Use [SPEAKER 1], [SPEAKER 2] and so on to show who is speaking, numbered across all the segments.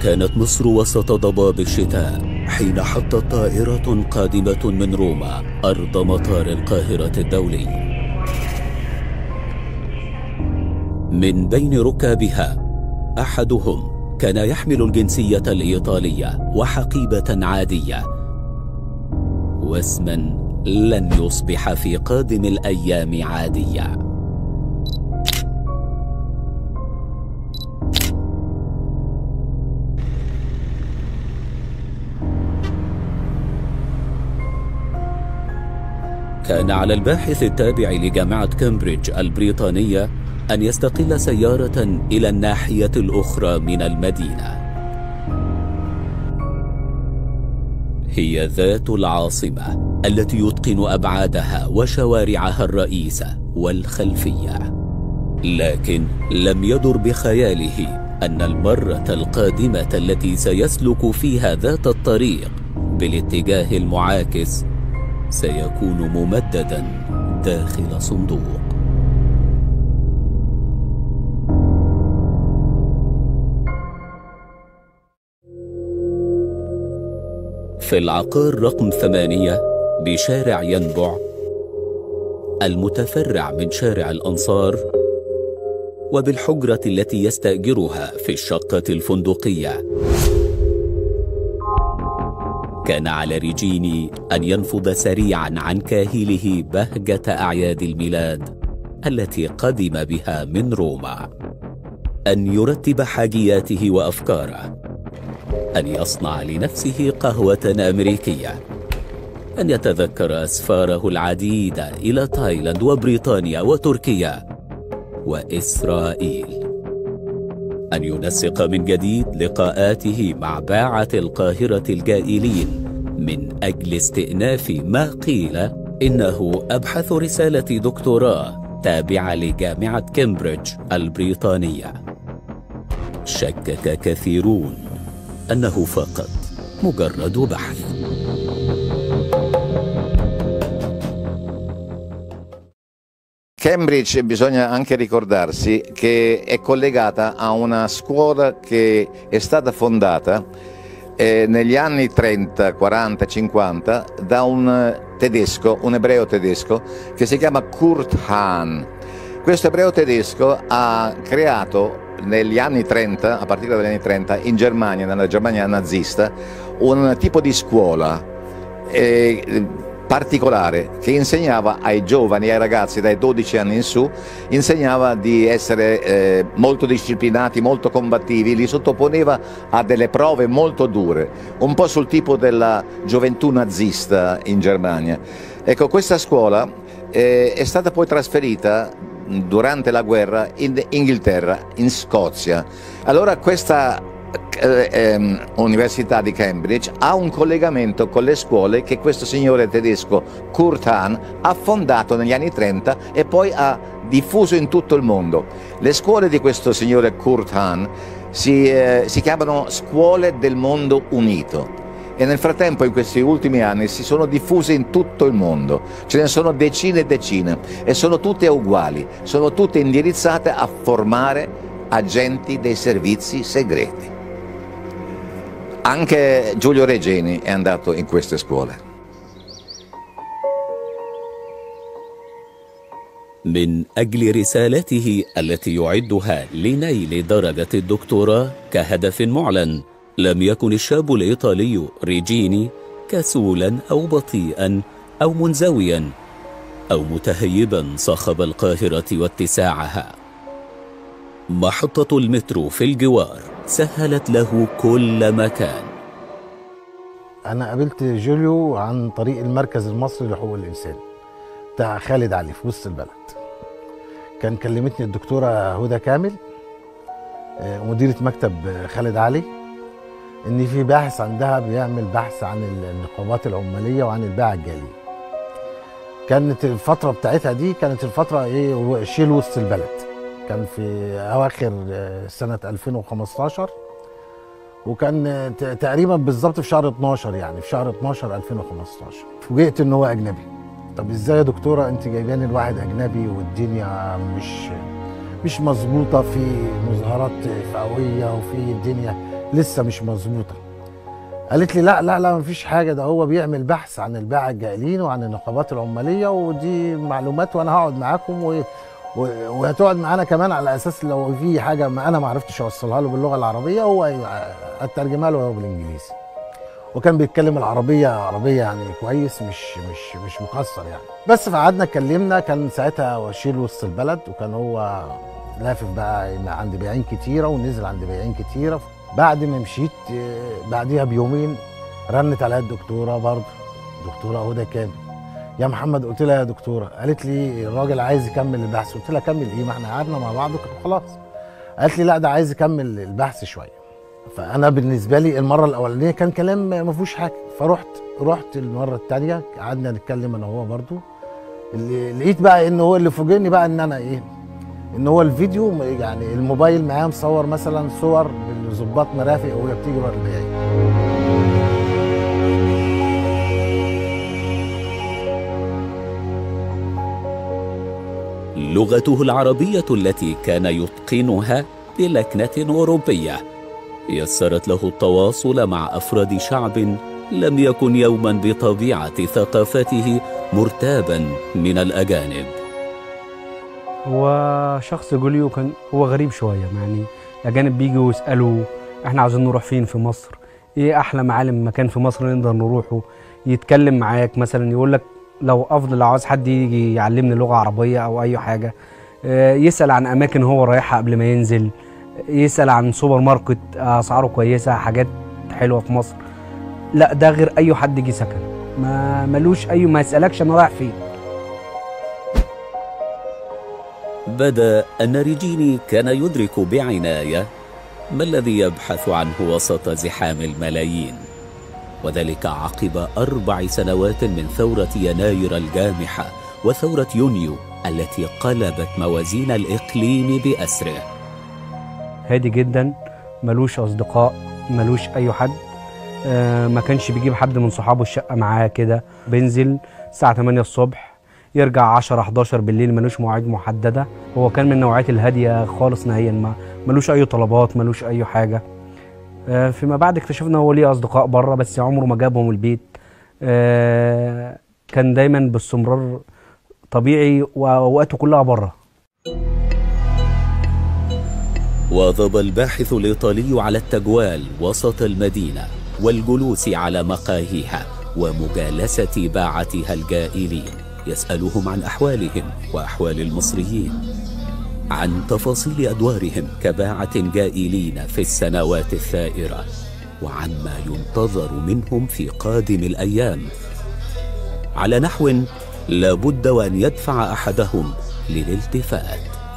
[SPEAKER 1] كانت مصر وسط ضباب الشتاء حين حطت طائرة قادمة من روما أرض مطار القاهرة الدولي من بين ركابها أحدهم كان يحمل الجنسية الإيطالية وحقيبة عادية واسما لن يصبح في قادم الأيام عاديا كان على الباحث التابع لجامعة كامبريدج البريطانية أن يستقل سيارة إلى الناحية الأخرى من المدينة هي ذات العاصمة التي يتقن أبعادها وشوارعها الرئيسة والخلفية لكن لم يدر بخياله أن المرة القادمة التي سيسلك فيها ذات الطريق بالاتجاه المعاكس سيكون ممددا داخل صندوق في العقار رقم ثمانية بشارع ينبع المتفرع من شارع الأنصار وبالحجرة التي يستأجرها في الشقة الفندقية كان على ريجيني أن ينفض سريعا عن كاهله بهجة أعياد الميلاد التي قدم بها من روما أن يرتب حاجياته وأفكاره أن يصنع لنفسه قهوة أمريكية أن يتذكر أسفاره العديدة إلى تايلاند وبريطانيا وتركيا وإسرائيل أن ينسق من جديد لقاءاته مع باعة القاهرة الجائلين من أجل استئناف ما قيل إنه أبحث رسالة دكتوراه تابعة لجامعة كامبريدج البريطانية شكك كثيرون أنه فقط مجرد بحث
[SPEAKER 2] Cambridge bisogna anche ricordarsi che è collegata a una scuola che è stata fondata eh, negli anni 30, 40, 50 da un tedesco, un ebreo tedesco che si chiama Kurt Hahn. Questo ebreo tedesco ha creato negli anni 30, a partire dagli anni 30, in Germania, nella Germania nazista, un tipo di scuola eh, particolare che insegnava ai giovani, ai ragazzi dai 12 anni in su, insegnava di essere eh, molto disciplinati, molto combattivi, li sottoponeva a delle prove molto dure, un po' sul tipo della gioventù nazista in Germania. Ecco, questa scuola eh, è stata poi trasferita durante la guerra in Inghilterra, in Scozia. Allora questa eh, ehm, Università di Cambridge ha un collegamento con le scuole che questo signore tedesco Kurt Hahn ha fondato negli anni 30 e poi ha diffuso in tutto il mondo. Le scuole di questo signore Kurt Hahn si, eh, si chiamano Scuole del Mondo Unito e nel frattempo in questi ultimi anni si sono diffuse in tutto il mondo, ce ne sono decine e decine e sono tutte uguali, sono tutte indirizzate a formare agenti dei servizi segreti. Anche Giulio Regeni è andato in queste scuole.
[SPEAKER 1] من أجل رسالته التي يعدها لنيل درجة الدكتوراه كهدف معلن لم يكن الشاب الإيطالي ريجيني كسولا أو بطيئا أو منزويا أو متهيبا صخب القاهرة واتساعها محطة المترو في الجوار سهلت له كل مكان
[SPEAKER 3] انا قابلت جوليو عن طريق المركز المصري لحقوق الانسان بتاع خالد علي في وسط البلد كان كلمتني الدكتوره هدى كامل آه، مديره مكتب خالد علي ان في باحث عندها بيعمل بحث عن النقابات العماليه وعن الباعة الجاليه كانت الفتره بتاعتها دي كانت الفتره ايه شيل وسط البلد كان في اواخر آه، سنه 2015 وكان آه، ت- تقريبا بالظبط في شهر 12 يعني في شهر 12 2015 فوجئت ان هو اجنبي طب ازاي يا دكتوره انت جايباني الواحد اجنبي والدنيا مش مش مظبوطه في مظاهرات فئويه وفي الدنيا لسه مش مظبوطه قالت لي لا لا لا مفيش حاجه ده هو بيعمل بحث عن الباعة الجائلين وعن النقابات العماليه ودي معلومات وانا هقعد معاكم و... و... وهتقعد معانا كمان على اساس لو في حاجه ما انا ما عرفتش اوصلها له باللغه العربيه هو اترجمها له هو بالانجليزي وكان بيتكلم العربيه عربيه يعني كويس مش مش مش مكسر يعني بس فقعدنا اتكلمنا كان ساعتها وشيل وسط البلد وكان هو لافف بقى عند بياعين كتيره ونزل عند بياعين كتيره بعد ما مشيت آه، بعديها بيومين رنت عليا الدكتوره برضه دكتوره هدى كامل يا محمد قلت لها يا دكتوره قالت لي الراجل عايز يكمل البحث قلت لها كمل ايه ما احنا قعدنا مع بعض خلاص قالت لي لا ده عايز يكمل البحث شويه فانا بالنسبه لي المره الاولانيه كان كلام ما فيهوش حاجه فرحت رحت المره الثانيه قعدنا نتكلم انا وهو برضه اللي لقيت بقى ان هو اللي فوجئني بقى ان انا ايه ان هو الفيديو يعني الموبايل معاه مصور مثلا صور لظباط مرافق وهي بتيجي ورا البياعين
[SPEAKER 1] لغته العربية التي كان يتقنها بلكنة أوروبية يسرت له التواصل مع أفراد شعب لم يكن يوما بطبيعة ثقافته مرتابا من الأجانب
[SPEAKER 4] هو شخص جوليو كان هو غريب شويه يعني الاجانب بيجوا يسالوا احنا عاوزين نروح فين في مصر ايه احلى معالم مكان في مصر نقدر نروحه يتكلم معاك مثلا يقول لك لو افضل لو عاوز حد يجي يعلمني لغه عربيه او اي حاجه آه، يسال عن اماكن هو رايحها قبل ما ينزل يسال عن سوبر ماركت اسعاره كويسه حاجات حلوه في مصر لا ده غير اي حد يجي سكن ما ملوش اي ما يسالكش انا رايح فين
[SPEAKER 1] بدا أن ريجيني كان يدرك بعناية ما الذي يبحث عنه وسط زحام الملايين وذلك عقب أربع سنوات من ثورة يناير الجامحة وثورة يونيو التي قلبت موازين الإقليم بأسره
[SPEAKER 4] هادي جدا ملوش اصدقاء ملوش اي حد آه، ما كانش بيجيب حد من صحابه الشقه معاه كده بينزل الساعه 8 الصبح يرجع 10 11 بالليل ملوش مواعيد محدده هو كان من النوعيات الهاديه خالص نهائيا ما ملوش اي طلبات ملوش اي حاجه آه، فيما بعد اكتشفنا هو ليه اصدقاء بره بس عمره ما جابهم البيت آه، كان دايما باستمرار طبيعي واوقاته كلها بره
[SPEAKER 1] واظب الباحث الإيطالي على التجوال وسط المدينة والجلوس على مقاهيها ومجالسة باعتها الجائلين يسألهم عن أحوالهم وأحوال المصريين عن تفاصيل أدوارهم كباعة جائلين في السنوات الثائرة وعما ينتظر منهم في قادم الأيام على نحو لا بد وأن يدفع أحدهم للالتفات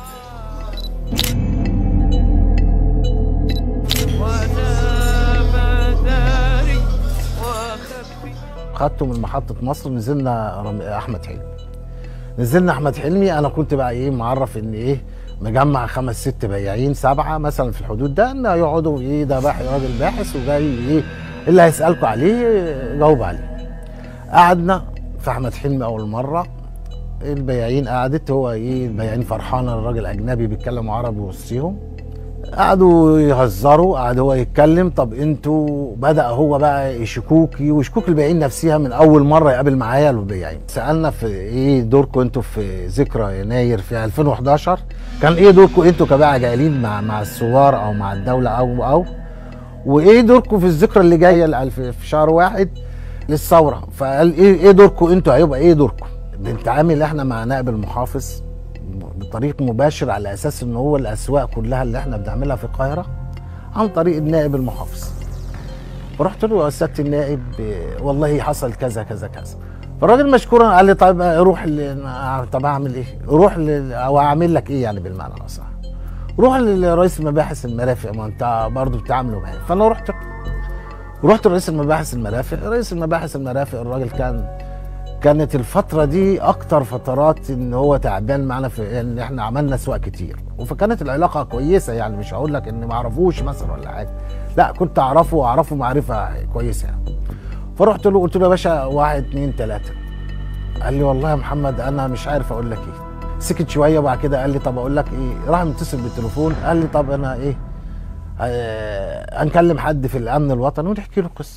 [SPEAKER 3] خدته من محطه مصر نزلنا رم- احمد حلمي نزلنا احمد حلمي انا كنت بقى ايه معرف ان ايه مجمع خمس ست بياعين سبعه مثلا في الحدود ده ان يقعدوا ايه ده باحث راجل باحث وجاي ايه اللي هيسالكوا عليه جاوب عليه قعدنا في احمد حلمي اول مره البياعين قعدت هو ايه البياعين فرحانه الراجل اجنبي بيتكلم عربي وسطيهم قعدوا يهزروا قعد هو يتكلم طب انتوا بدا هو بقى يشكوكي ويشكوك البياعين نفسها من اول مره يقابل معايا البياعين سالنا في ايه دوركم انتوا في ذكرى يناير في 2011 كان ايه دوركم انتوا كباعة جائلين مع مع الثوار او مع الدوله او او وايه دوركم في الذكرى اللي جايه اللي في في شهر واحد للثوره فقال ايه ايه دوركم انتوا هيبقى ايه دوركم بنتعامل احنا مع نائب المحافظ بطريق مباشر على اساس ان هو الاسواق كلها اللي احنا بنعملها في القاهره عن طريق النائب المحافظ فرحت له يا سياده النائب آه، والله حصل كذا كذا كذا فالراجل مشكورا قال لي طيب آه، روح ل- طب اعمل ايه؟ روح ل... او اعمل لك ايه يعني بالمعنى الاصح؟ روح لرئيس مباحث المرافق ما انت برضه بتعامله معاه فانا رحت رحت لرئيس المباحث المرافق رئيس المباحث المرافق الراجل كان كانت الفترة دي أكتر فترات إن هو تعبان معانا في إن إحنا عملنا سواق كتير فكانت العلاقة كويسة يعني مش هقول لك إني ما أعرفوش مثلا ولا حاجة لا كنت أعرفه وأعرفه معرفة كويسة يعني فرحت له قلت له يا باشا واحد اتنين تلاتة قال لي والله يا محمد أنا مش عارف أقول لك إيه سكت شوية وبعد كده قال لي طب أقول لك إيه راح متصل بالتليفون قال لي طب أنا إيه آه، هنكلم حد في الامن الوطني ونحكي له القصه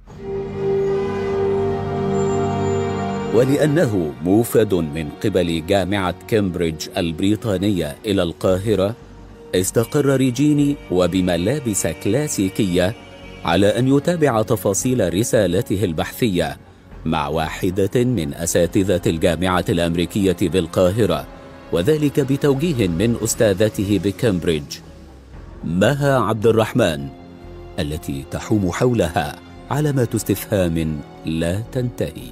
[SPEAKER 1] ولأنه موفد من قبل جامعة كامبريدج البريطانية إلى القاهرة استقر ريجيني وبملابس كلاسيكية على أن يتابع تفاصيل رسالته البحثية مع واحدة من أساتذة الجامعة الأمريكية بالقاهرة وذلك بتوجيه من أستاذته بكامبريدج مها عبد الرحمن التي تحوم حولها علامات استفهام لا تنتهي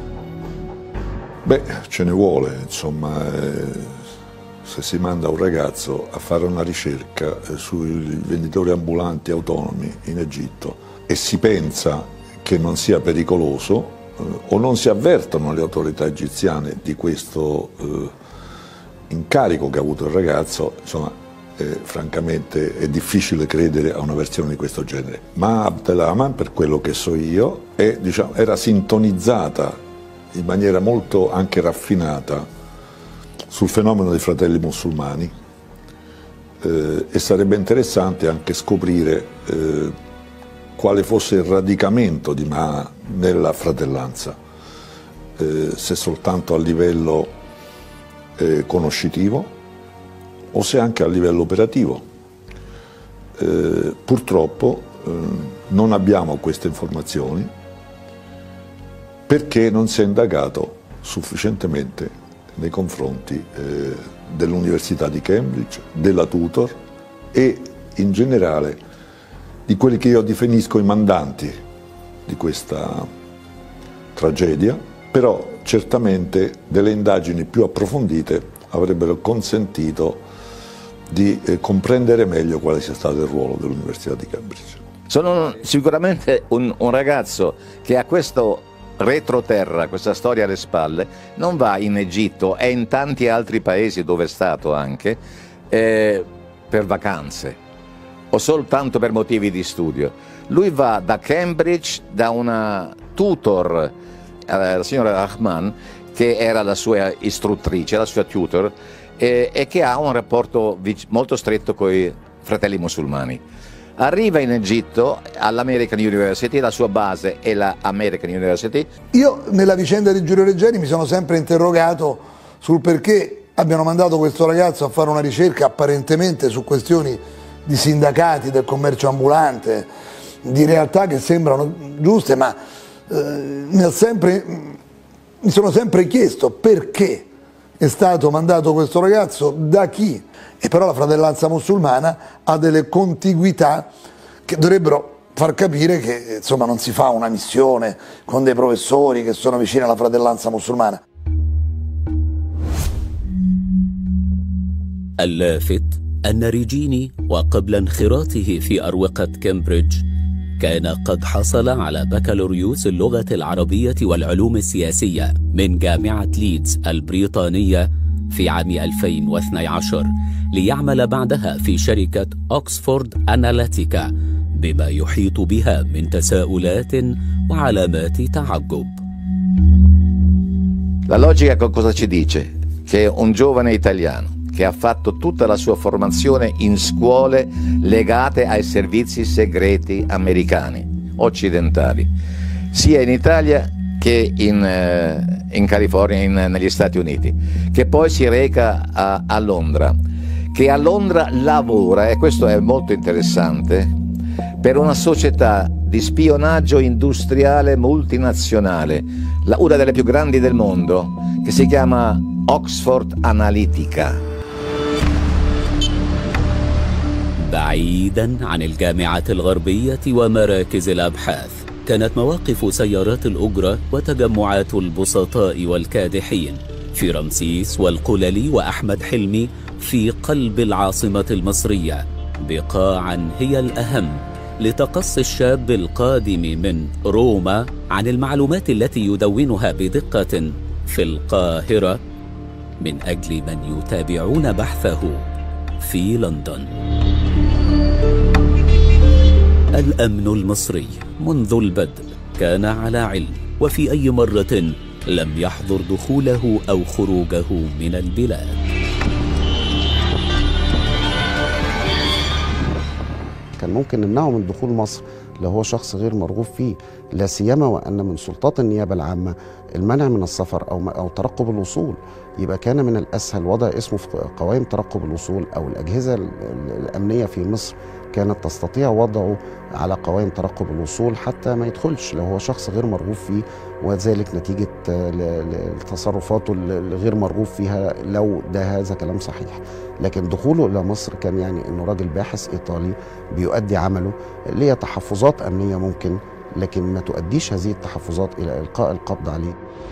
[SPEAKER 5] Beh, ce ne vuole, insomma, eh, se si manda un ragazzo a fare una ricerca eh, sui venditori ambulanti autonomi in Egitto e si pensa che non sia pericoloso eh, o non si avvertono le autorità egiziane di questo eh, incarico che ha avuto il ragazzo, insomma, eh, francamente è difficile credere a una versione di questo genere. Ma Abdelaman, per quello che so io, è, diciamo, era sintonizzata in maniera molto anche raffinata sul fenomeno dei fratelli musulmani eh, e sarebbe interessante anche scoprire eh, quale fosse il radicamento di Ma nella fratellanza, eh, se soltanto a livello eh, conoscitivo o se anche a livello operativo. Eh, purtroppo eh, non abbiamo queste informazioni perché non si è indagato sufficientemente nei confronti eh, dell'Università di Cambridge, della Tutor e in generale di quelli che io definisco i mandanti di questa tragedia, però certamente delle indagini più approfondite avrebbero consentito di eh, comprendere meglio quale sia stato il ruolo dell'Università di Cambridge.
[SPEAKER 2] Sono sicuramente un, un ragazzo che ha questo retroterra, questa storia alle spalle, non va in Egitto e in tanti altri paesi dove è stato anche eh, per vacanze o soltanto per motivi di studio. Lui va da Cambridge da una tutor, eh, la signora Rahman, che era la sua istruttrice, la sua tutor, eh, e che ha un rapporto molto stretto con i fratelli musulmani. Arriva in Egitto all'American University, la sua base è la American University.
[SPEAKER 6] Io nella vicenda di Giulio Reggeri mi sono sempre interrogato sul perché abbiano mandato questo ragazzo a fare una ricerca apparentemente su questioni di sindacati, del commercio ambulante, di realtà che sembrano giuste, ma eh, mi, sempre, mi sono sempre chiesto perché è stato mandato questo ragazzo, da chi, e però la fratellanza musulmana ha delle contiguità che dovrebbero far capire che insomma, non si fa una missione con dei professori che sono vicini alla fratellanza musulmana.
[SPEAKER 1] اللافت أن ريجيني وقبل انخراطه في أروقة كامبريدج كان قد حصل على بكالوريوس اللغة العربية والعلوم السياسية من جامعة ليدز البريطانية في عام 2012 ليعمل بعدها في شركة أكسفورد أناليتيكا بما يحيط بها من تساؤلات وعلامات تعجب
[SPEAKER 2] La logica cosa ci dice? Che un giovane italiano che ha fatto tutta la sua formazione in scuole legate ai servizi segreti americani, occidentali, sia in Italia che in, eh, in California, in, negli Stati Uniti, che poi si reca a, a Londra, che a Londra lavora, e questo è molto interessante, per una società di spionaggio industriale multinazionale, una delle più grandi del mondo, che si chiama Oxford Analytica.
[SPEAKER 1] بعيدا عن الجامعات الغربية ومراكز الأبحاث كانت مواقف سيارات الأجرة وتجمعات البسطاء والكادحين في رمسيس والقللي وأحمد حلمي في قلب العاصمة المصرية بقاعا هي الأهم لتقصي الشاب القادم من روما عن المعلومات التي يدونها بدقة في القاهرة من أجل من يتابعون بحثه في لندن الأمن المصري منذ البدء كان على علم وفي أي مرة لم يحظر دخوله أو خروجه من البلاد
[SPEAKER 7] كان ممكن نمنعه من دخول مصر لو هو شخص غير مرغوب فيه لا سيما وان من سلطات النيابه العامه المنع من السفر او او ترقب الوصول يبقى كان من الاسهل وضع اسمه في قوائم ترقب الوصول او الاجهزه ال- ال- الامنيه في مصر كانت تستطيع وضعه على قوائم ترقب الوصول حتى ما يدخلش لو هو شخص غير مرغوب فيه وذلك نتيجه آه، ل- ل- لتصرفاته ال- الغير مرغوب فيها لو ده هذا كلام صحيح لكن دخوله الى مصر كان يعني انه راجل باحث ايطالي بيؤدي عمله ليه تحفظات امنيه ممكن لكن ما تؤديش هذه التحفظات الى القاء القبض عليه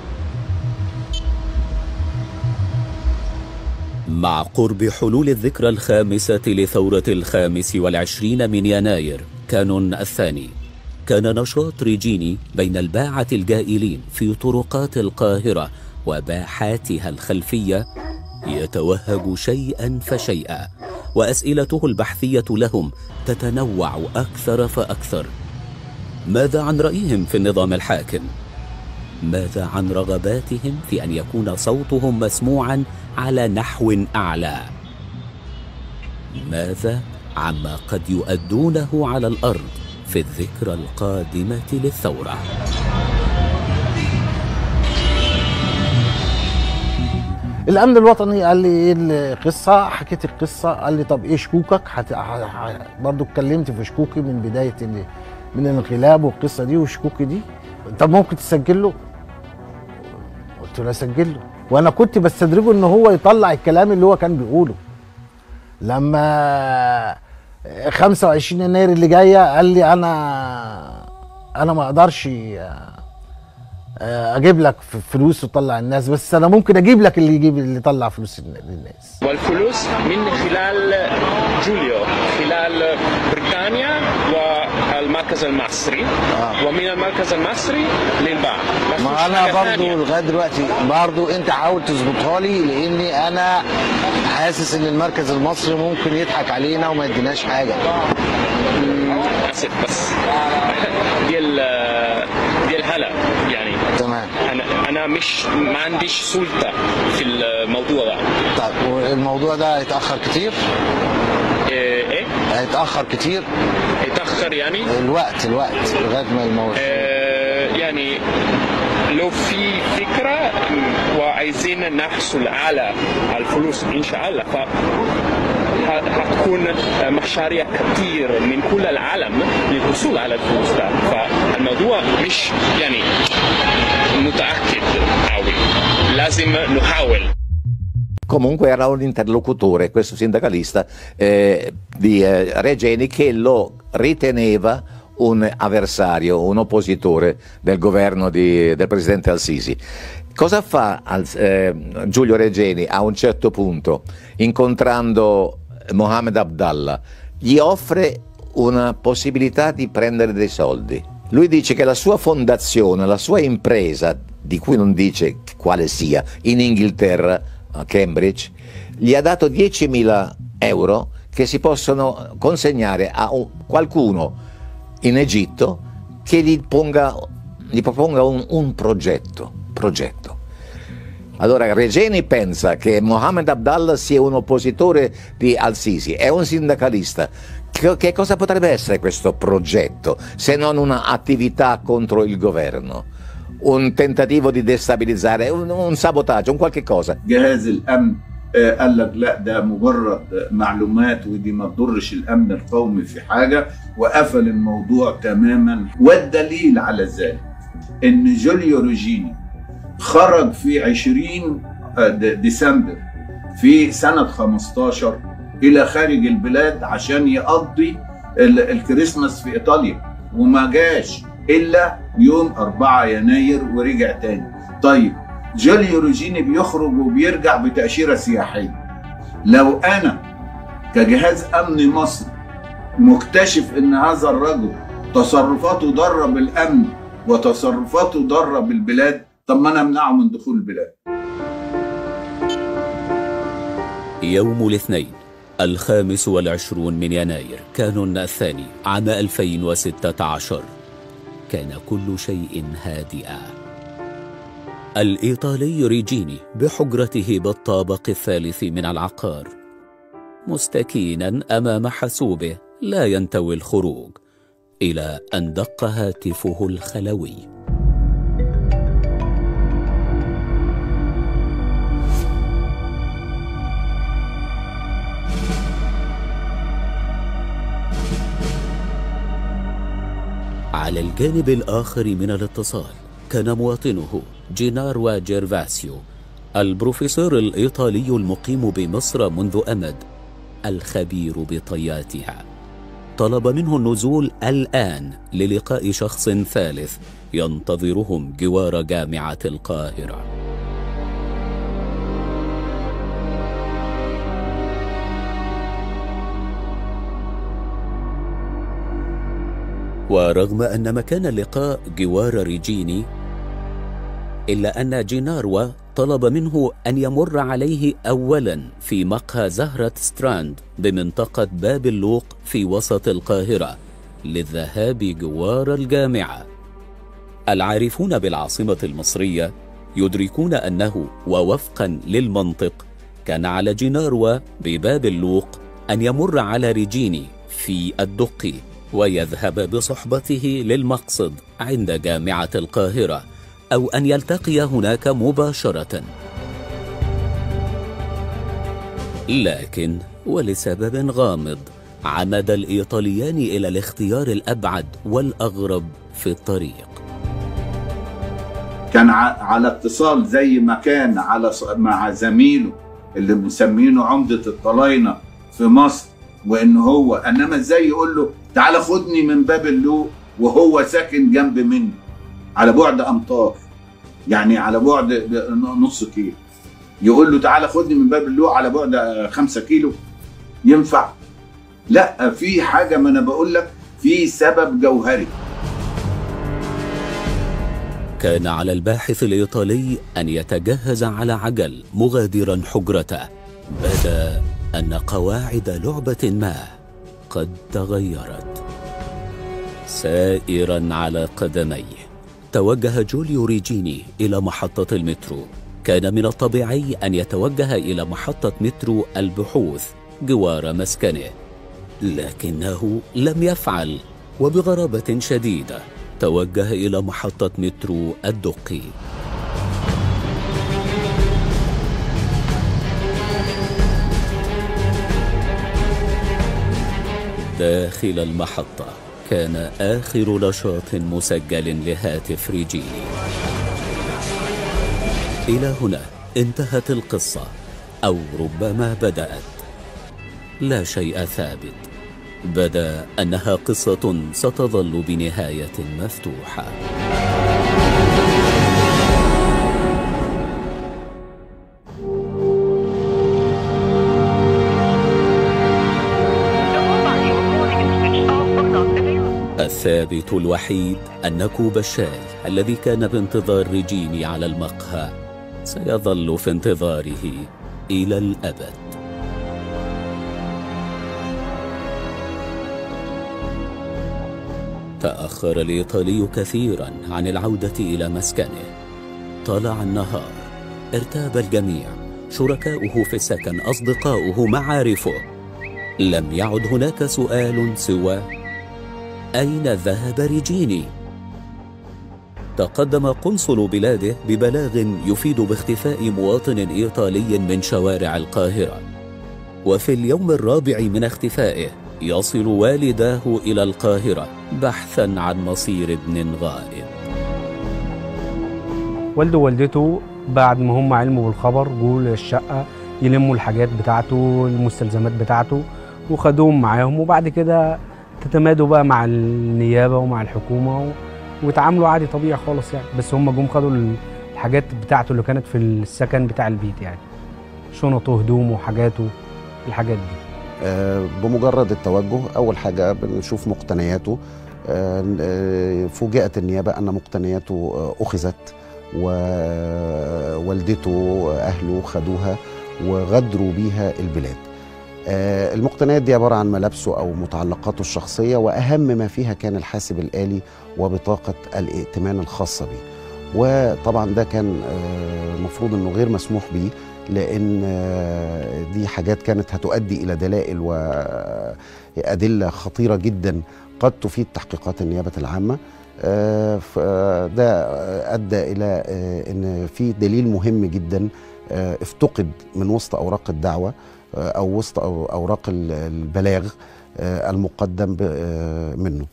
[SPEAKER 1] مع قرب حلول الذكرى الخامسة لثورة الخامس والعشرين من يناير كانون الثاني كان نشاط ريجيني بين الباعة الجائلين في طرقات القاهرة وباحاتها الخلفية يتوهج شيئا فشيئا وأسئلته البحثية لهم تتنوع أكثر فأكثر ماذا عن رأيهم في النظام الحاكم؟ ماذا عن رغباتهم في ان يكون صوتهم مسموعا على نحو اعلى ماذا عما قد يؤدونه على الارض في الذكرى القادمه للثوره
[SPEAKER 3] الامن الوطني قال لي ايه القصه حكيت القصه قال لي طب ايه شكوكك حت... ح... ح... برضو اتكلمت في شكوكي من بدايه ال... من الانقلاب والقصه دي وشكوكي دي طب ممكن تسجل له قلت له اسجل له وانا كنت بستدرجه ان هو يطلع الكلام اللي هو كان بيقوله لما 25 يناير اللي جايه قال لي انا انا ما اقدرش آه، اجيب لك ف- فلوس وتطلع الناس بس انا ممكن اجيب لك اللي يجيب اللي يطلع فلوس الن- للناس
[SPEAKER 8] والفلوس من خلال جوليو خلال بريطانيا والمركز المصري ومن المركز المصري للبعض بس مش
[SPEAKER 9] ما انا
[SPEAKER 8] حاجة
[SPEAKER 9] برضو
[SPEAKER 8] ثانية.
[SPEAKER 9] لغايه دلوقتي برضو انت حاول تظبطها لي لاني انا حاسس ان المركز المصري ممكن يضحك علينا وما يديناش حاجه
[SPEAKER 8] اسف بس ديال ديال هلا يعني
[SPEAKER 9] تمام
[SPEAKER 8] انا انا مش ما عنديش سلطه في الموضوع ده
[SPEAKER 9] طيب والموضوع ده هيتاخر كتير
[SPEAKER 8] ايه إيه؟
[SPEAKER 9] هيتاخر كتير
[SPEAKER 8] يتاخر يعني
[SPEAKER 9] الوقت الوقت لغايه ما الموضوع
[SPEAKER 8] آه، يعني لو في فكرة وعايزين نحصل على الفلوس إن شاء الله ف ه- هتكون مشاريع كتير من كل العالم للحصول على الفلوس ده فالموضوع مش يعني متأكد قوي لازم نحاول
[SPEAKER 2] Comunque era un interlocutore, questo sindacalista, eh, di eh, Regeni che lo riteneva un avversario, un oppositore del governo di- del presidente Al-Sisi. Cosa fa Al- eh, Giulio Regeni a un certo punto, incontrando Mohammed Abdallah? Gli offre una possibilità di prendere dei soldi. Lui dice che la sua fondazione, la sua impresa, di cui non dice quale sia, in Inghilterra, a Cambridge, gli ha dato 10.000 euro che si possono consegnare a un- qualcuno in Egitto che gli, ponga, gli proponga un, un progetto, progetto. Allora Regeni pensa che Mohammed Abdallah sia un oppositore di Al-Sisi, è un sindacalista. Che, che cosa potrebbe essere questo progetto se non un'attività contro il governo? Un tentativo di destabilizzare, un, un sabotaggio, un qualche cosa.
[SPEAKER 10] جهاز الامن آه، قال لك لا ده مجرد معلومات ودي ما تضرش الامن القومي في حاجه وقفل الموضوع تماما والدليل على ذلك ان جوليو روجيني خرج في 20 آه، د- ديسمبر في سنه 15 الى خارج البلاد عشان يقضي ال- الكريسماس في ايطاليا وما جاش الا يوم 4 يناير ورجع تاني طيب جوليو روجيني بيخرج وبيرجع بتأشيرة سياحية لو أنا كجهاز أمن مصري مكتشف إن هذا الرجل تصرفاته ضارة بالأمن وتصرفاته ضارة بالبلاد طب ما أنا أمنعه من دخول البلاد
[SPEAKER 1] يوم الاثنين الخامس والعشرون من يناير كانون الثاني عام 2016 كان كل شيء هادئا الإيطالي ريجيني بحجرته بالطابق الثالث من العقار مستكينا أمام حاسوبه لا ينتوي الخروج إلى أن دق هاتفه الخلوي على الجانب الآخر من الاتصال كان مواطنه جيناروا جيرفاسيو البروفيسور الإيطالي المقيم بمصر منذ أمد الخبير بطياتها طلب منه النزول الآن للقاء شخص ثالث ينتظرهم جوار جامعة القاهرة ورغم أن مكان اللقاء جوار ريجيني إلا أن جيناروا طلب منه أن يمر عليه أولا في مقهى زهرة ستراند بمنطقة باب اللوق في وسط القاهرة للذهاب جوار الجامعة العارفون بالعاصمة المصرية يدركون أنه ووفقا للمنطق كان على جيناروا بباب اللوق أن يمر على ريجيني في الدقي ويذهب بصحبته للمقصد عند جامعة القاهرة أو أن يلتقي هناك مباشرة لكن ولسبب غامض عمد الإيطاليان إلى الاختيار الأبعد والأغرب في الطريق
[SPEAKER 10] كان ع- على اتصال زي ما كان على ص- مع زميله اللي مسمينه عمدة الطلاينة في مصر وان هو انما ازاي يقول له تعالى خدني من باب اللوق وهو ساكن جنب مني على بعد امتار يعني على بعد نص كيلو يقول له تعالى خدني من باب اللوق على بعد آه، خمسة كيلو ينفع لا في حاجة ما انا بقول لك في سبب جوهري
[SPEAKER 1] كان على الباحث الإيطالي أن يتجهز على عجل مغادرا حجرته بدا أن قواعد لعبة ما قد تغيرت سائرا على قدميه توجه جوليو ريجيني إلى محطة المترو كان من الطبيعي أن يتوجه إلى محطة مترو البحوث جوار مسكنه لكنه لم يفعل وبغرابة شديدة توجه إلى محطة مترو الدقي داخل المحطة كان آخر نشاط مسجل لهاتف ريجيني إلى هنا انتهت القصة أو ربما بدأت لا شيء ثابت بدا انها قصه ستظل بنهايه مفتوحه الثابت الوحيد ان كوب الشاي الذي كان بانتظار ريجيني على المقهى سيظل في انتظاره الى الابد تأخر الإيطالي كثيرا عن العودة إلى مسكنه طلع النهار ارتاب الجميع شركاؤه في السكن أصدقاؤه معارفه لم يعد هناك سؤال سوى أين ذهب ريجيني؟ تقدم قنصل بلاده ببلاغ يفيد باختفاء مواطن إيطالي من شوارع القاهرة وفي اليوم الرابع من اختفائه يصل والداه إلى القاهرة بحثا عن مصير ابن غائب
[SPEAKER 4] والده ووالدته بعد ما هم علموا بالخبر جوا للشقة يلموا الحاجات بتاعته المستلزمات بتاعته وخدوهم معاهم وبعد كده تتمادوا بقى مع النيابة ومع الحكومة و... وتعاملوا عادي طبيعي خالص يعني بس هم جم خدوا الحاجات بتاعته اللي كانت في السكن بتاع البيت يعني شنطه هدومه حاجاته الحاجات دي
[SPEAKER 7] آه، بمجرد التوجه اول حاجه بنشوف مقتنياته آه، آه، فوجئت النيابه ان مقتنياته آه، اخذت ووالدته اهله خدوها وغادروا بيها البلاد آه، المقتنيات دي عباره عن ملابسه او متعلقاته الشخصيه واهم ما فيها كان الحاسب الالي وبطاقه الائتمان الخاصه به وطبعا ده كان المفروض انه غير مسموح به لان آه، دي حاجات كانت هتؤدي الى دلائل وادله خطيره جدا قد تفيد تحقيقات النيابه العامه آه، فده ادى الى آه، ان في دليل مهم جدا آه، افتقد من وسط اوراق الدعوه آه، او وسط أو- اوراق ال- البلاغ آه، المقدم ب- آه، منه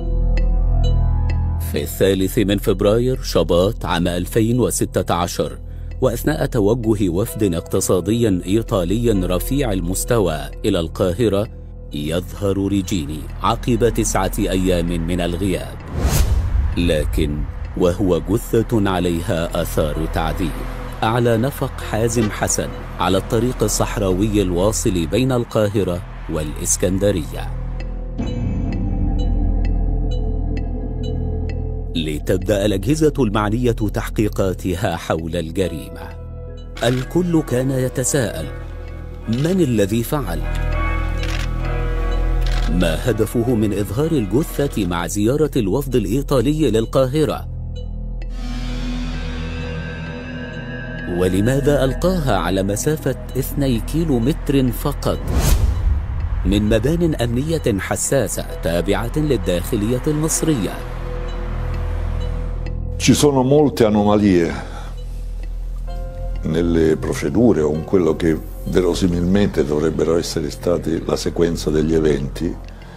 [SPEAKER 1] في الثالث من فبراير شباط عام 2016 وأثناء توجه وفد اقتصادي إيطالي رفيع المستوى إلى القاهرة يظهر ريجيني عقب تسعة أيام من الغياب لكن وهو جثة عليها آثار تعذيب أعلى نفق حازم حسن على الطريق الصحراوي الواصل بين القاهرة والإسكندرية لتبدأ الأجهزة المعنية تحقيقاتها حول الجريمة الكل كان يتساءل من الذي فعل؟ ما هدفه من إظهار الجثة مع زيارة الوفد الإيطالي للقاهرة؟ ولماذا ألقاها على مسافة 2 كيلو متر فقط من مبان أمنية حساسة تابعة للداخلية المصرية؟
[SPEAKER 5] Ci sono molte anomalie nelle procedure o in quello che verosimilmente dovrebbero essere stati la sequenza degli eventi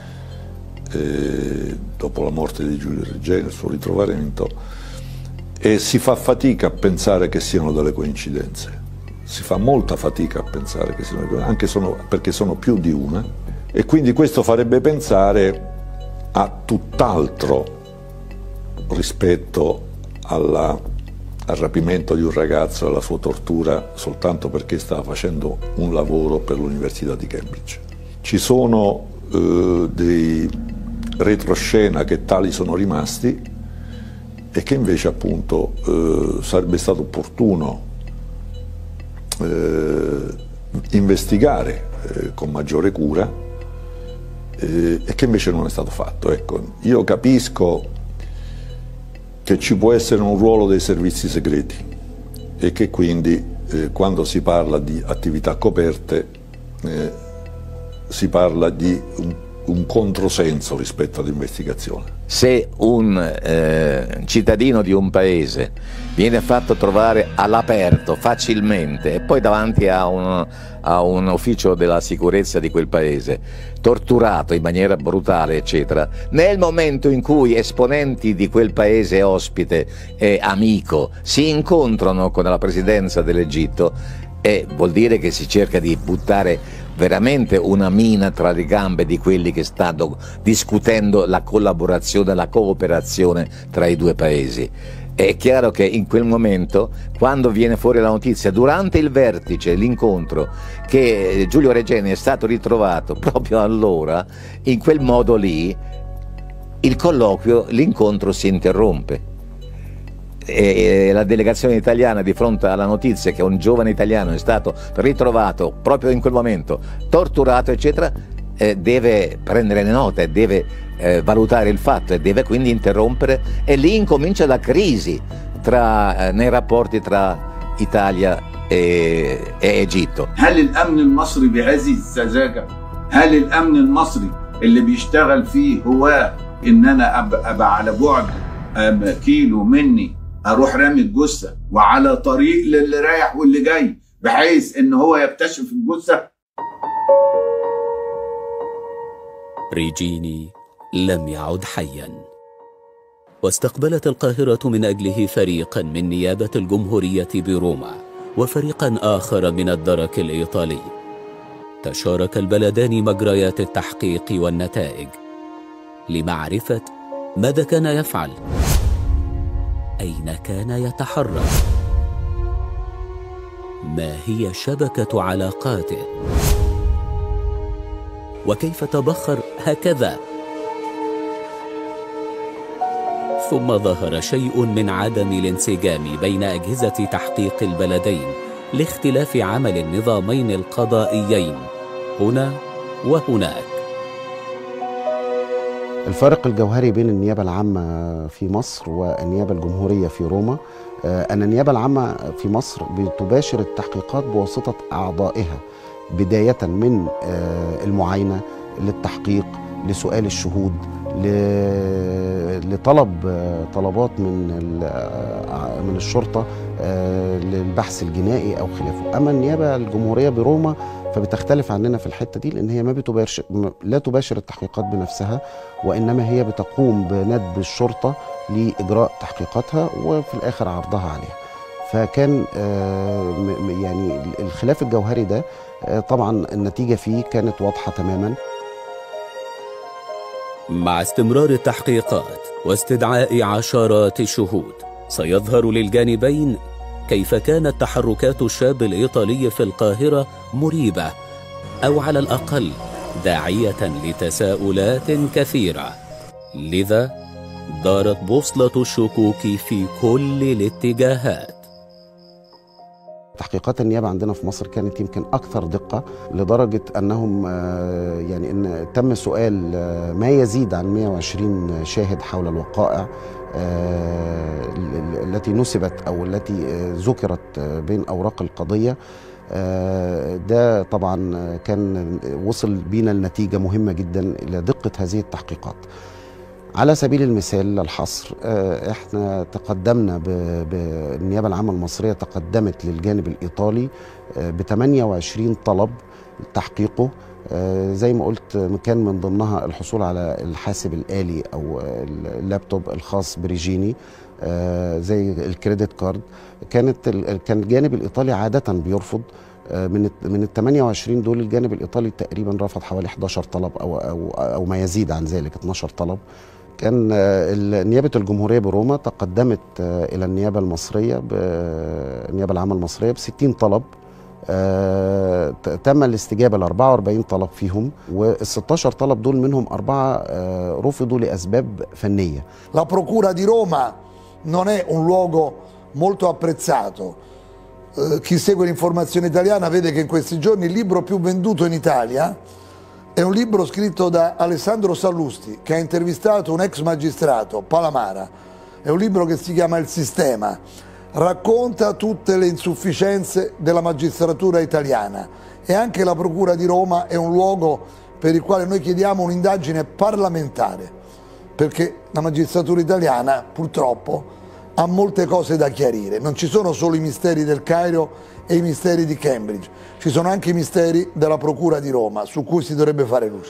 [SPEAKER 5] eh, dopo la morte di Giulio Regeni, il suo ritrovamento, e si fa fatica a pensare che siano delle coincidenze. Si fa molta fatica a pensare che siano delle coincidenze, anche sono- perché sono più di una, e quindi questo farebbe pensare a tutt'altro rispetto alla- al rapimento di un ragazzo e alla sua tortura soltanto perché stava facendo un lavoro per l'Università di Cambridge. Ci sono eh, dei retroscena che tali sono rimasti e che invece appunto eh, sarebbe stato opportuno eh, investigare eh, con maggiore cura eh, e che invece non è stato fatto. Ecco, io capisco che ci può essere un ruolo dei servizi segreti e che quindi eh, quando si parla di attività coperte eh, si parla di un, un controsenso rispetto all'investigazione.
[SPEAKER 2] Se un eh, cittadino di un paese viene fatto trovare all'aperto facilmente e poi davanti a un, a un ufficio della sicurezza di quel paese, torturato in maniera brutale, eccetera, nel momento in cui esponenti di quel paese ospite e amico si incontrano con la presidenza dell'Egitto, e vuol dire che si cerca di buttare veramente una mina tra le gambe di quelli che stanno discutendo la collaborazione, la cooperazione tra i due paesi. È chiaro che in quel momento, quando viene fuori la notizia, durante il vertice, l'incontro, che Giulio Regeni è stato ritrovato proprio allora, in quel modo lì, il colloquio, l'incontro si interrompe e la delegazione italiana di fronte alla notizia che un giovane italiano è stato ritrovato proprio in quel momento, torturato, eccetera, eh, deve prendere le note, deve eh, valutare il fatto e deve quindi interrompere e lì incomincia la crisi tra, eh, nei rapporti tra Italia e, e Egitto.
[SPEAKER 10] هل الامن المصري بهذه السذاجه؟ هل الامن المصري اللي بيشتغل فيه هو ان انا أب- ابقى على بعد أم كيلو مني اروح رامي الجثه وعلى طريق للي رايح واللي جاي بحيث ان هو يكتشف الجثه
[SPEAKER 1] ريجيني لم يعد حيا واستقبلت القاهرة من أجله فريقا من نيابة الجمهورية بروما وفريقا آخر من الدرك الإيطالي تشارك البلدان مجريات التحقيق والنتائج لمعرفة ماذا كان يفعل أين كان يتحرك ما هي شبكة علاقاته وكيف تبخر هكذا ثم ظهر شيء من عدم الانسجام بين اجهزه تحقيق البلدين لاختلاف عمل النظامين القضائيين هنا وهناك
[SPEAKER 7] الفارق الجوهري بين النيابة العامة في مصر والنيابة الجمهورية في روما آه، أن النيابة العامة في مصر بتباشر التحقيقات بواسطة أعضائها بداية من آه، المعاينة للتحقيق لسؤال الشهود ل- لطلب آه، طلبات من ال- آه، من الشرطة آه، للبحث الجنائي أو خلافه أما النيابة الجمهورية بروما فبتختلف عننا في الحتة دي لأن هي ما بتباشر م- لا تباشر التحقيقات بنفسها وإنما هي بتقوم بندب الشرطة لإجراء تحقيقاتها وفي الآخر عرضها عليها فكان آه، م- م- يعني الخلاف الجوهري ده آه، طبعا النتيجة فيه كانت واضحة تماما
[SPEAKER 1] مع استمرار التحقيقات واستدعاء عشرات الشهود سيظهر للجانبين كيف كانت تحركات الشاب الإيطالي في القاهرة مريبة أو على الأقل داعية لتساؤلات كثيرة لذا دارت بوصلة الشكوك في كل الاتجاهات
[SPEAKER 7] تحقيقات النيابة عندنا في مصر كانت يمكن أكثر دقة لدرجة أنهم آه، يعني أن تم سؤال آه، ما يزيد عن 120 شاهد حول الوقائع آه، ال- ال- التي نسبت أو التي آه، ذكرت آه، بين أوراق القضية آه، ده طبعا آه، كان وصل بينا لنتيجة مهمة جدا إلى دقة هذه التحقيقات على سبيل المثال للحصر آه، احنا تقدمنا ب- بالنيابه العامه المصريه تقدمت للجانب الايطالي ب 28 طلب تحقيقه آه، زي ما قلت آه، كان من ضمنها الحصول على الحاسب الآلي أو آه، اللابتوب الخاص بريجيني آه، زي الكريدت كارد كانت ال- كان الجانب الإيطالي عادة بيرفض آه، من الت- من ال 28 دول الجانب الإيطالي تقريبا رفض حوالي 11 طلب أو أو أو ما يزيد عن ذلك 12 طلب كان آه، ال- نيابة الجمهورية بروما تقدمت آه، إلى النيابة المصرية ب- النيابة العامة المصرية ب 60 طلب آه، ت- تم الاستجابة ل 44 طلب فيهم وال 16 طلب دول منهم أربعة آه، رفضوا لأسباب فنية
[SPEAKER 6] La Procura di Roma non è un luogo molto apprezzato. Eh, chi segue l'informazione italiana vede che in questi giorni il libro più venduto in Italia è un libro scritto da Alessandro Sallusti che ha intervistato un ex magistrato, Palamara. È un libro che si chiama Il Sistema. Racconta tutte le insufficienze della magistratura italiana e anche la Procura di Roma è un luogo per il quale noi chiediamo un'indagine parlamentare perché la magistratura italiana purtroppo ha molte cose da chiarire. Non ci sono solo i misteri del Cairo e i misteri di Cambridge, ci sono anche i misteri della Procura di Roma su cui si dovrebbe fare luce.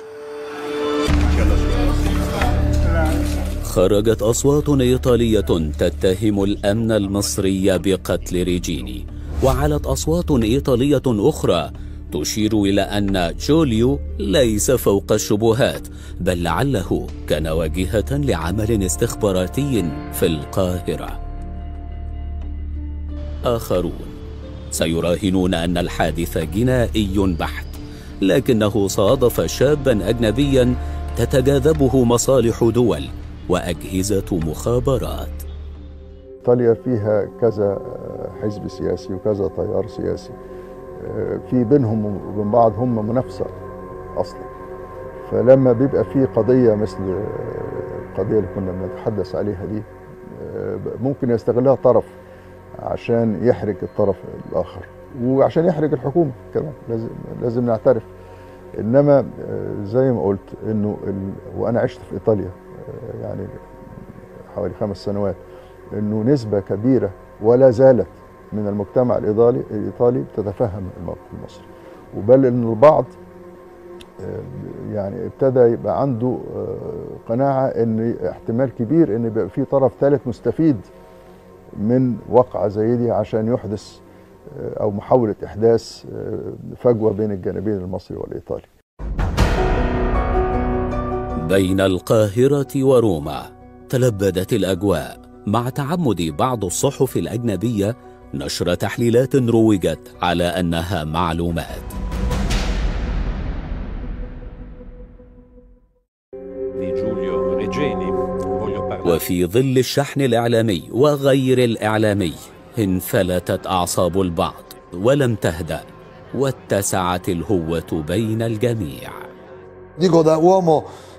[SPEAKER 1] خرجت أصوات إيطالية تتهم الأمن المصري بقتل ريجيني وعلت أصوات إيطالية أخرى تشير إلى أن جوليو ليس فوق الشبهات بل لعله كان واجهة لعمل استخباراتي في القاهرة آخرون سيراهنون أن الحادث جنائي بحت لكنه صادف شابا أجنبيا تتجاذبه مصالح دول وأجهزة مخابرات
[SPEAKER 11] ايطاليا فيها كذا حزب سياسي وكذا تيار سياسي في بينهم وبين بعض هم منافسه اصلا فلما بيبقى في قضيه مثل القضيه اللي كنا بنتحدث عليها دي ممكن يستغلها طرف عشان يحرج الطرف الاخر وعشان يحرج الحكومه كمان لازم لازم نعترف انما زي ما قلت انه ال... وانا عشت في ايطاليا يعني حوالي خمس سنوات انه نسبه كبيره ولا زالت من المجتمع الايطالي الايطالي بتتفهم الموقف المصري وبل ان البعض يعني ابتدى يبقى عنده قناعه ان احتمال كبير ان يبقى في طرف ثالث مستفيد من وقعه زي دي عشان يحدث او محاوله احداث فجوه بين الجانبين المصري والايطالي.
[SPEAKER 1] بين القاهره وروما تلبدت الاجواء مع تعمد بعض الصحف الاجنبيه نشر تحليلات روجت على انها معلومات وفي ظل الشحن الاعلامي وغير الاعلامي انفلتت اعصاب البعض ولم تهدا واتسعت الهوه بين الجميع
[SPEAKER 6] Dico da uomo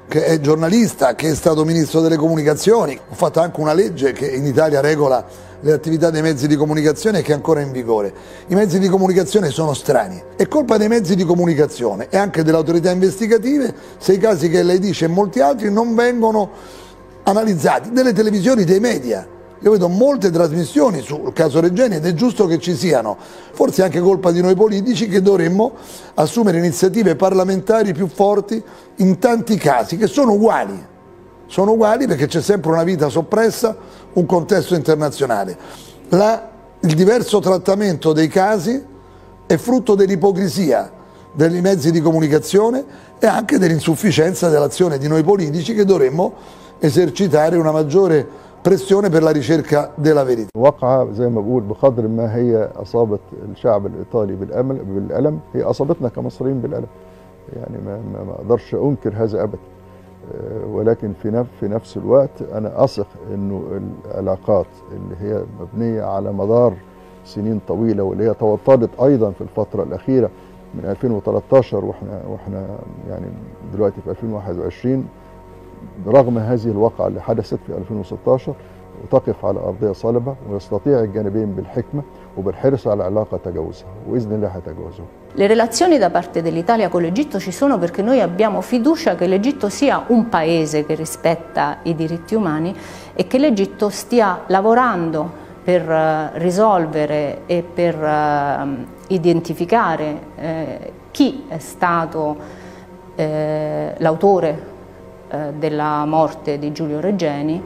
[SPEAKER 6] che è giornalista, che è stato ministro delle comunicazioni, ho fatto anche una legge che in Italia regola le attività dei mezzi di comunicazione che è ancora in vigore. I mezzi di comunicazione sono strani. È colpa dei mezzi di comunicazione e anche delle autorità investigative se i casi che lei dice e molti altri non vengono analizzati, delle televisioni, dei media. Io vedo molte trasmissioni sul caso Regeni ed è giusto che ci siano, forse è anche colpa di noi politici che dovremmo assumere iniziative parlamentari più forti in tanti casi che sono uguali, sono uguali perché c'è sempre una vita soppressa, un contesto internazionale. La, il diverso trattamento dei casi è frutto dell'ipocrisia dei mezzi di comunicazione e anche dell'insufficienza dell'azione di noi politici che dovremmo esercitare una maggiore pressione per la ricerca della verità.
[SPEAKER 11] واقعة زي ما بقول بقدر ما هي أصابت الشعب الإيطالي بالأمل بالألم هي أصابتنا كمصريين بالألم يعني ما, ما, ما أقدرش أنكر هذا أبدا آه، ولكن في نفس في نفس الوقت أنا أثق إنه العلاقات اللي هي مبنية على مدار سنين طويلة واللي هي توطدت أيضا في الفترة الأخيرة من 2013 واحنا واحنا يعني دلوقتي في 2021 رغم هذه الواقعة اللي حدثت في 2016 وتقف على أرضية صلبة ويستطيع الجانبين بالحكمة وبالحرص على علاقة تجاوزها وإذن الله هيتجاوزوها
[SPEAKER 12] Le relazioni da parte dell'Italia con l'Egitto ci sono perché noi abbiamo fiducia che l'Egitto sia un paese che rispetta i diritti umani e che l'Egitto stia lavorando per eh, risolvere e per eh, identificare eh, chi è stato eh, l'autore eh, della morte di Giulio Regeni.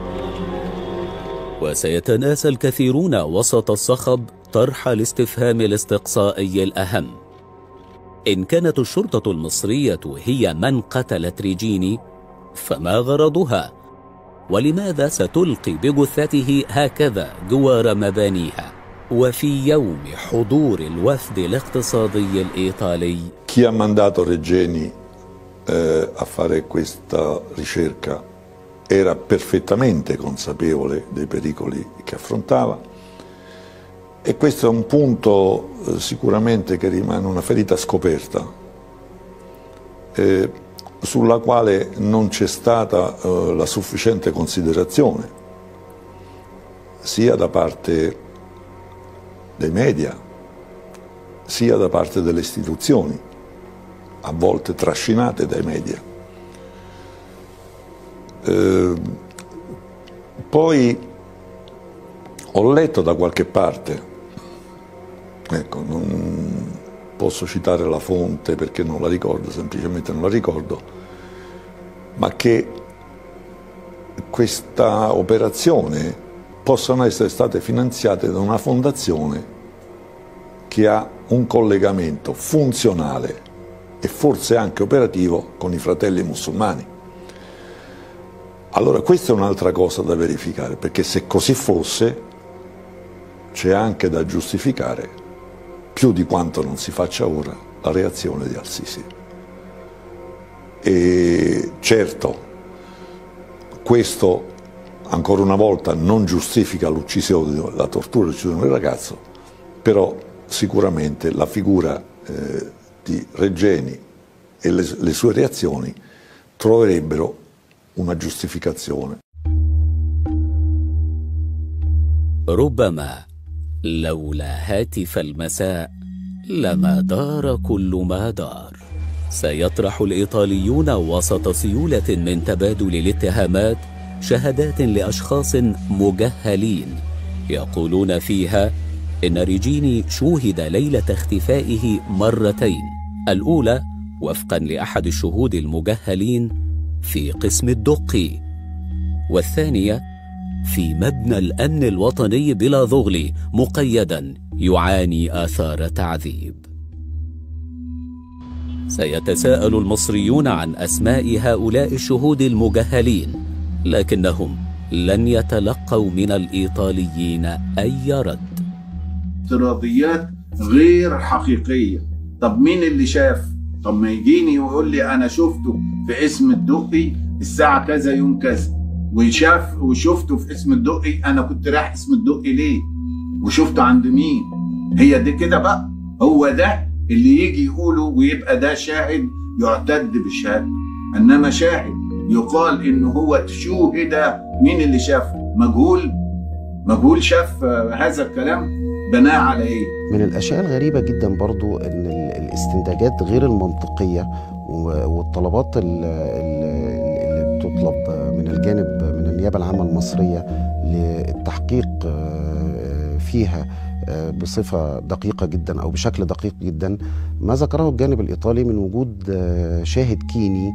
[SPEAKER 1] وسيتناسى الكثيرون وسط الصخب طرح الاستفهام الاستقصائي الأهم إن كانت الشرطة المصرية هي من قتلت ريجيني فما غرضها؟ ولماذا ستلقي بجثته هكذا جوار مبانيها؟ وفي يوم حضور الوفد الاقتصادي الإيطالي
[SPEAKER 5] Chi ha mandato Regeni eh, a fare questa ricerca era perfettamente consapevole dei pericoli che affrontava e questo è un punto eh, sicuramente che rimane una ferita scoperta eh, sulla quale non c'è stata eh, la sufficiente considerazione sia da parte dei media sia da parte delle istituzioni a volte trascinate dai media. Eh, poi ho letto da qualche parte, ecco, non posso citare la fonte perché non la ricordo, semplicemente non la ricordo, ma che questa operazione possano essere state finanziate da una fondazione che ha un collegamento funzionale e forse anche operativo con i fratelli musulmani. Allora questa è un'altra cosa da verificare, perché se così fosse c'è anche da giustificare, più di quanto non si faccia ora, la reazione di Al-Sisi. E certo, questo ancora una volta non giustifica l'uccisione, la tortura e l'uccisione del ragazzo, però sicuramente la figura eh, di Regeni e le, le sue reazioni troverebbero una giustificazione.
[SPEAKER 1] ربما لولا هاتف المساء لما دار كل ما دار سيطرح الإيطاليون وسط سيولة من تبادل الاتهامات شهادات لأشخاص مجهلين يقولون فيها إن ريجيني شوهد ليلة اختفائه مرتين الأولى وفقا لأحد الشهود المجهلين في قسم الدقي والثانية في مبنى الأمن الوطني بلا ضغل مقيدا يعاني آثار تعذيب سيتساءل المصريون عن أسماء هؤلاء الشهود المجهلين لكنهم لن يتلقوا من الإيطاليين أي رد
[SPEAKER 10] افتراضيات غير حقيقية طب مين اللي شاف طب ما يجيني ويقول لي انا شفته في اسم الدقي الساعة كذا يوم كذا وشاف وشفته في اسم الدقي انا كنت رايح اسم الدقي ليه وشفته عند مين هي دي كده بقى هو ده اللي يجي يقوله ويبقى ده شاهد يعتد بشهادته انما شاهد يقال انه هو شوهد مين اللي شافه مجهول مجهول شاف هذا الكلام بناء على ايه
[SPEAKER 7] من الاشياء الغريبه جدا برضو ان ال- الاستنتاجات غير المنطقيه و- والطلبات ال- ال- اللي بتطلب من الجانب من النيابه العامه المصريه للتحقيق آه، فيها آه، بصفه دقيقه جدا او بشكل دقيق جدا ما ذكره الجانب الايطالي من وجود آه، شاهد كيني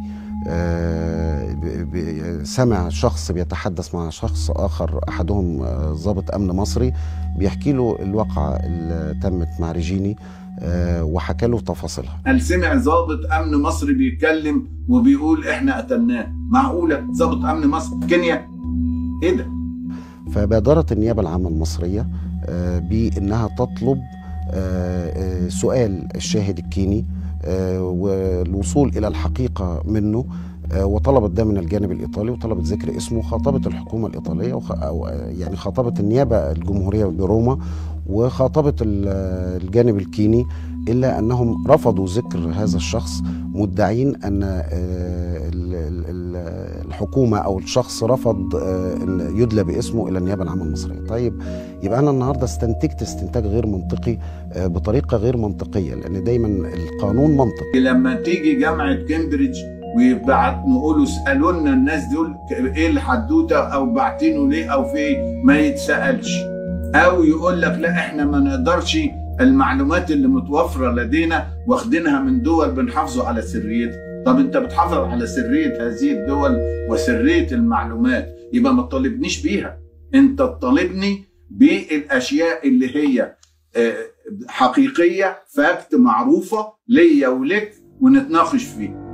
[SPEAKER 7] آه، ب- ب- سمع شخص بيتحدث مع شخص اخر احدهم آه، ضابط امن مصري بيحكي له الواقعه اللي تمت مع ريجيني آه، وحكى له تفاصيلها
[SPEAKER 10] قال سمع ضابط امن مصري بيتكلم وبيقول احنا قتلناه معقوله ضابط امن مصر كينيا ايه ده
[SPEAKER 7] فبادرت النيابه العامه المصريه آه، بانها تطلب آه، آه، سؤال الشاهد الكيني آه، والوصول الى الحقيقه منه آه، وطلبت ده من الجانب الايطالي وطلبت ذكر اسمه خاطبت الحكومه الايطاليه وخ... أو آه، يعني خاطبت النيابه الجمهوريه بروما وخاطبت ال- الجانب الكيني الا انهم رفضوا ذكر هذا الشخص مدعين ان آه، ال- ال- ال- الحكومه او الشخص رفض آه، ان يدلى باسمه الى النيابه العامه المصريه طيب يبقى انا النهارده استنتجت استنتاج غير منطقي آه، بطريقه غير منطقيه لان دايما القانون منطقي
[SPEAKER 10] لما تيجي جامعه كامبريدج ويبعت نقولوا اسالوا لنا الناس دول ك- ايه الحدوته او باعتينه ليه او في إيه، ما يتسالش او يقول لك لا احنا ما نقدرش المعلومات اللي متوفره لدينا واخدينها من دول بنحافظوا على سريتها طب انت بتحافظ على سريه هذه الدول وسريه المعلومات يبقى ما تطالبنيش بيها انت تطالبني بالاشياء اللي هي آه، حقيقيه فاكت معروفه ليا ولك ونتناقش فيه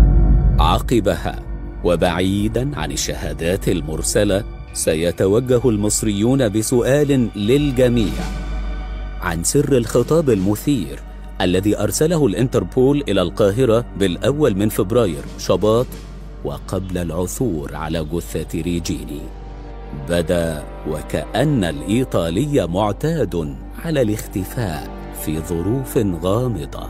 [SPEAKER 1] عقبها وبعيدا عن الشهادات المرسله سيتوجه المصريون بسؤال للجميع عن سر الخطاب المثير الذي ارسله الانتربول الى القاهره بالاول من فبراير شباط وقبل العثور على جثه ريجيني بدا وكان الايطالي معتاد على الاختفاء في ظروف غامضه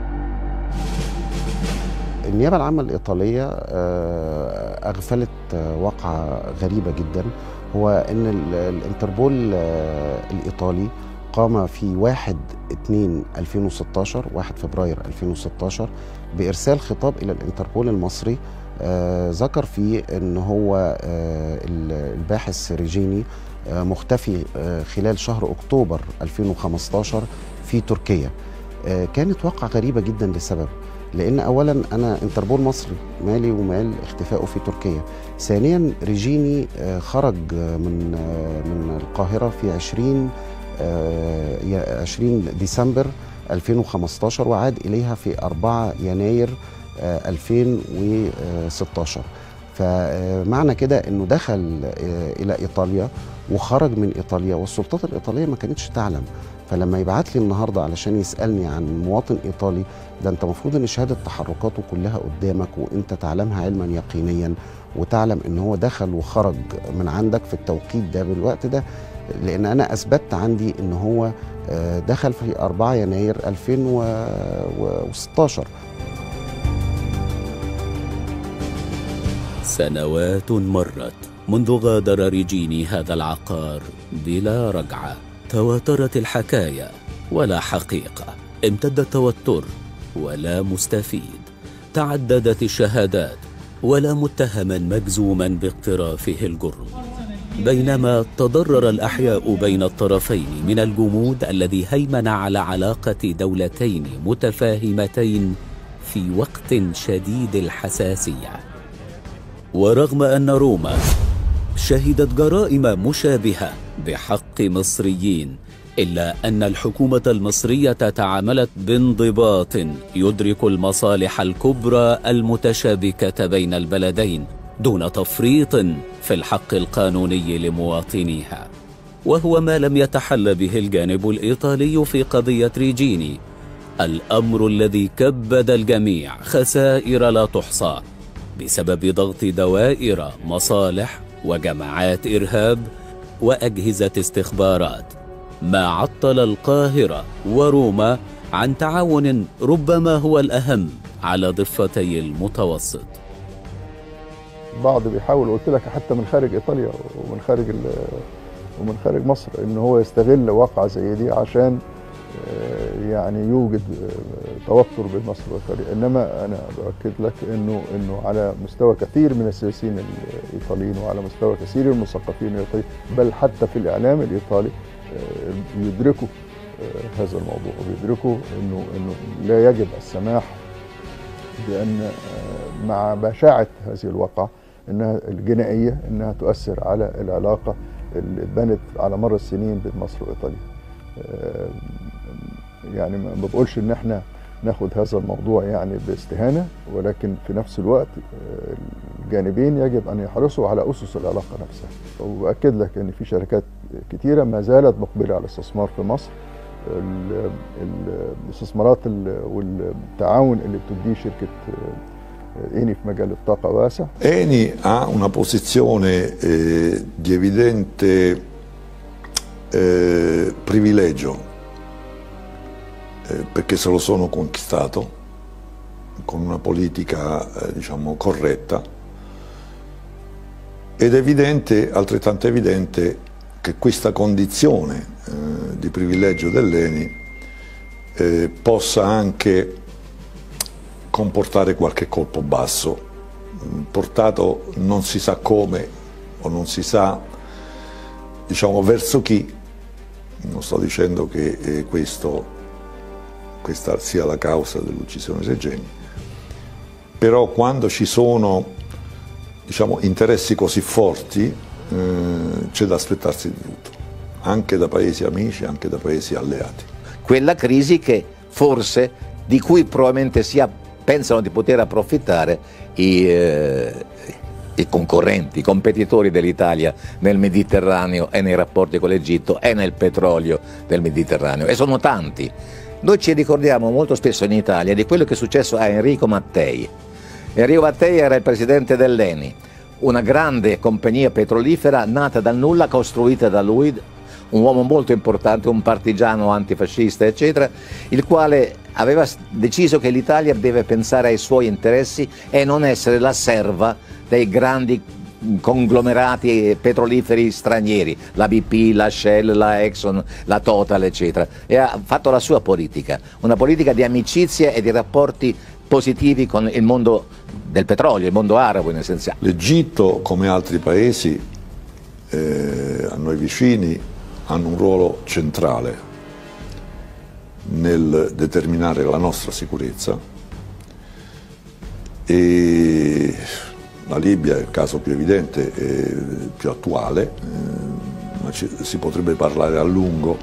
[SPEAKER 7] النيابة العامة الإيطالية آه، أغفلت آه، واقعة غريبة جدا هو أن ال- الانتربول آه، الإيطالي قام في 1 2 2016 1 فبراير 2016 بإرسال خطاب إلى الانتربول المصري آه، ذكر فيه أن هو آه، ال- الباحث ريجيني آه، مختفي آه، خلال شهر أكتوبر 2015 في تركيا آه، كانت واقعة غريبة جدا لسبب لان اولا انا انتربول مصري مالي ومال اختفائه في تركيا ثانيا ريجيني آه، خرج آه، من آه، من القاهره في 20 آه، يا- 20 ديسمبر 2015 وعاد اليها في 4 يناير آه، 2016 فمعنى كده انه دخل آه، الى ايطاليا وخرج من ايطاليا والسلطات الايطاليه ما كانتش تعلم فلما يبعت لي النهارده علشان يسالني عن مواطن ايطالي ده انت المفروض ان شهاده تحركاته كلها قدامك وانت تعلمها علما يقينيا وتعلم ان هو دخل وخرج من عندك في التوقيت ده بالوقت ده لان انا اثبتت عندي ان هو آه، دخل في 4 يناير 2016
[SPEAKER 1] سنوات مرت منذ غادر ريجيني هذا العقار بلا رجعه تواترت الحكايه ولا حقيقه امتد التوتر ولا مستفيد تعددت الشهادات ولا متهما مجزوما باقترافه الجرم بينما تضرر الاحياء بين الطرفين من الجمود الذي هيمن على علاقه دولتين متفاهمتين في وقت شديد الحساسيه ورغم ان روما شهدت جرائم مشابهه بحق مصريين الا ان الحكومه المصريه تعاملت بانضباط يدرك المصالح الكبرى المتشابكه بين البلدين دون تفريط في الحق القانوني لمواطنيها وهو ما لم يتحل به الجانب الايطالي في قضيه ريجيني الامر الذي كبد الجميع خسائر لا تحصى بسبب ضغط دوائر مصالح وجماعات ارهاب واجهزه استخبارات ما عطل القاهره وروما عن تعاون ربما هو الاهم على ضفتي المتوسط
[SPEAKER 11] بعض بيحاول قلت لك حتى من خارج ايطاليا ومن خارج ال- ومن خارج مصر ان هو يستغل واقعه زي دي عشان آه، يعني يوجد آه، توتر بين مصر وايطاليا انما انا باكد لك انه انه على مستوى كثير من السياسيين الايطاليين وعلى مستوى كثير من المثقفين الايطاليين بل حتى في الاعلام الايطالي آه، يدركوا آه، هذا الموضوع وبيدركوا انه انه لا يجب السماح بان آه، مع بشاعه هذه الواقعه انها الجنائيه انها تؤثر على العلاقه اللي اتبنت على مر السنين بين مصر وايطاليا. آه، يعني ما ما بقولش ان احنا ناخد هذا الموضوع يعني باستهانه ولكن في نفس الوقت آه، الجانبين يجب ان يحرصوا على اسس العلاقه نفسها وباكد لك ان في شركات كتيره ما زالت مقبله على الاستثمار في مصر ال- ال- الاستثمارات ال- والتعاون اللي بتديه شركه آه، اني في مجال الطاقه واسع
[SPEAKER 5] Eni ha una posizione eh, di evidente eh, privilegio eh, perché se lo sono conquistato con una politica eh, diciamo corretta ed è evidente, altrettanto evidente che questa condizione eh, di privilegio dell'Eni eh, possa anche comportare qualche colpo basso mh, portato non si sa come o non si sa diciamo verso chi non sto dicendo che eh, questo, questa sia la causa dell'uccisione Regeni però quando ci sono diciamo, interessi così forti eh, c'è da aspettarsi di tutto anche da paesi amici anche da paesi alleati
[SPEAKER 2] quella crisi che forse, di cui probabilmente sia, pensano di poter approfittare i, eh, i concorrenti, i competitori dell'Italia nel Mediterraneo e nei rapporti con l'Egitto e nel petrolio del Mediterraneo. E sono tanti. Noi ci ricordiamo molto spesso in Italia di quello che è successo a Enrico Mattei. Enrico Mattei era il presidente dell'ENI, una grande compagnia petrolifera nata dal nulla, costruita da lui, un uomo molto importante, un partigiano antifascista, eccetera, il quale aveva s- deciso che l'Italia deve pensare ai suoi interessi e non essere la serva dei grandi conglomerati petroliferi stranieri, la BP, la Shell, la Exxon, la Total, eccetera. E ha fatto la sua politica, una politica di amicizia e di rapporti positivi con il mondo del petrolio, il mondo arabo in essenziale.
[SPEAKER 5] L'Egitto, come altri paesi eh, a noi vicini, hanno un ruolo centrale nel determinare la nostra sicurezza e la Libia è il caso più evidente e più attuale, eh, ma ci- si potrebbe parlare a lungo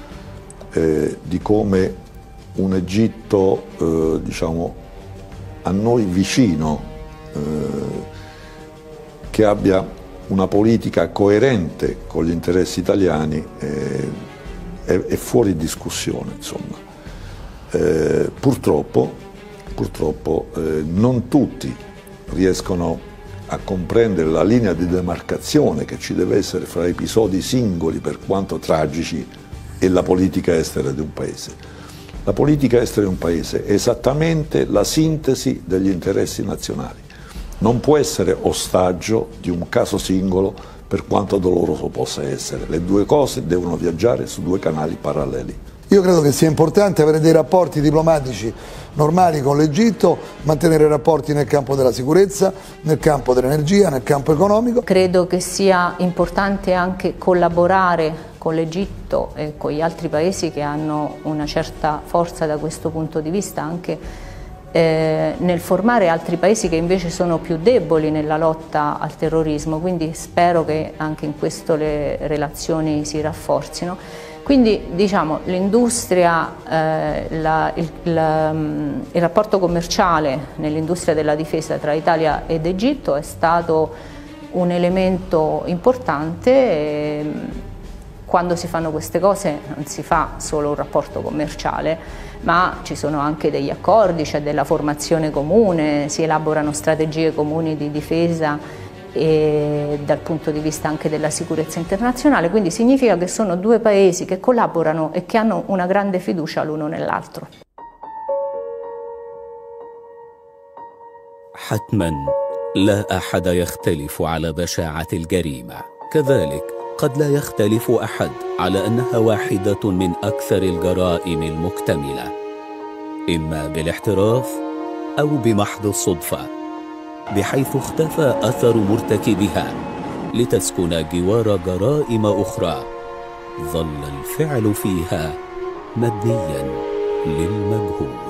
[SPEAKER 5] eh, di come un Egitto eh, diciamo, a noi vicino eh, che abbia una politica coerente con gli interessi italiani eh, è, è fuori discussione. Insomma. Eh, purtroppo purtroppo eh, non tutti riescono a comprendere la linea di demarcazione che ci deve essere fra episodi singoli, per quanto tragici, e la politica estera di un paese. La politica estera di un paese è esattamente la sintesi degli interessi nazionali. Non può essere ostaggio di un caso singolo per quanto doloroso possa essere. Le due cose devono viaggiare su due canali paralleli.
[SPEAKER 6] Io credo che sia importante avere dei rapporti diplomatici normali con l'Egitto, mantenere rapporti nel campo della sicurezza, nel campo dell'energia, nel campo economico.
[SPEAKER 12] Credo che sia importante anche collaborare con l'Egitto e con gli altri paesi che hanno una certa forza da questo punto di vista, anche eh, nel formare altri paesi che invece sono più deboli nella lotta al terrorismo, quindi spero che anche in questo le relazioni si rafforzino. Quindi diciamo l'industria, eh, la- il, la- mm, il rapporto commerciale nell'industria della difesa tra Italia ed Egitto è stato un elemento importante. e, quando si fanno queste cose non si fa solo un rapporto commerciale, ma ci sono anche degli accordi, c'è della formazione comune, si elaborano strategie comuni di difesa e dal punto di vista anche della sicurezza internazionale, quindi significa che sono due paesi che collaborano e che hanno una grande fiducia l'uno
[SPEAKER 1] حتما لا احد يختلف على بشاعه الجريمه كذلك قد لا يختلف احد على انها واحده من اكثر الجرائم المكتمله اما بالاحتراف او بمحض الصدفه بحيث اختفى اثر مرتكبها لتسكن جوار جرائم اخرى ظل الفعل فيها مبنيا للمجهول